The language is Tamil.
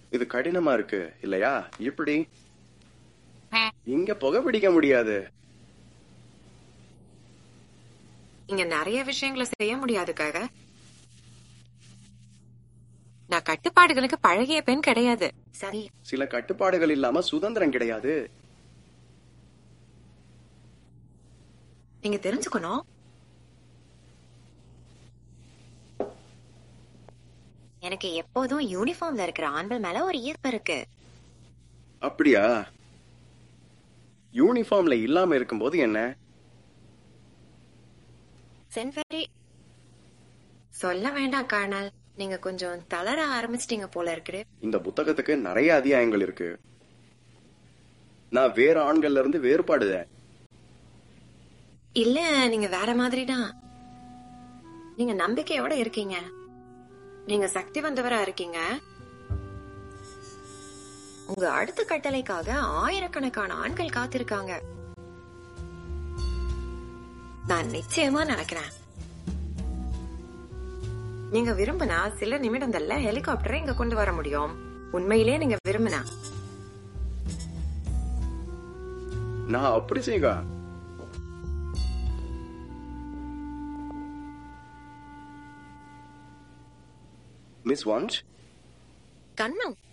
இது கடினமா இருக்கு இல்லையா இப்படி இங்க புகை பிடிக்க முடியாது இங்க நிறைய விஷயங்களை செய்ய முடியாதுக்காக நான் கட்டுப்பாடுகளுக்கு பழகிய பெண் கிடையாது சரி சில கட்டுப்பாடுகள் இல்லாம சுதந்திரம் கிடையாது நீங்க தெரிஞ்சுக்கணும் எனக்கு எப்போதும் யூனிஃபார்ம்ல இருக்கிற ஆண்கள் மேல ஒரு ஈர்ப்பு இருக்கு அப்படியா யூனிஃபார்ம்ல இல்லாம இருக்கும்போது என்ன சென்வரி சொல்ல வேண்டாம் கர்னல் நீங்க கொஞ்சம் தளர ஆரம்பிச்சிட்டீங்க போல இருக்குது இந்த புத்தகத்துக்கு நிறைய அத்தியாயங்கள் இருக்கு நான் வேற ஆண்கள்ல இருந்து வேறுபாடுதேன் இல்ல நீங்க வேற மாதிரி தான் நீங்க நம்பிக்கையோட இருக்கீங்க நீங்க சக்தி வந்தவரா இருக்கீங்க உங்க அடுத்த கட்டளைக்காக ஆயிரக்கணக்கான ஆண்கள் காத்திருக்காங்க நான் நிச்சயமா நடக்கிறேன் நீங்க விரும்பினா சில நிமிடங்கள்ல ஹெலிகாப்டரை இங்க கொண்டு வர முடியும் உண்மையிலேயே நீங்க விரும்பினா நான் அப்படி செய்க மிஸ் வான்ச் கண்ணம்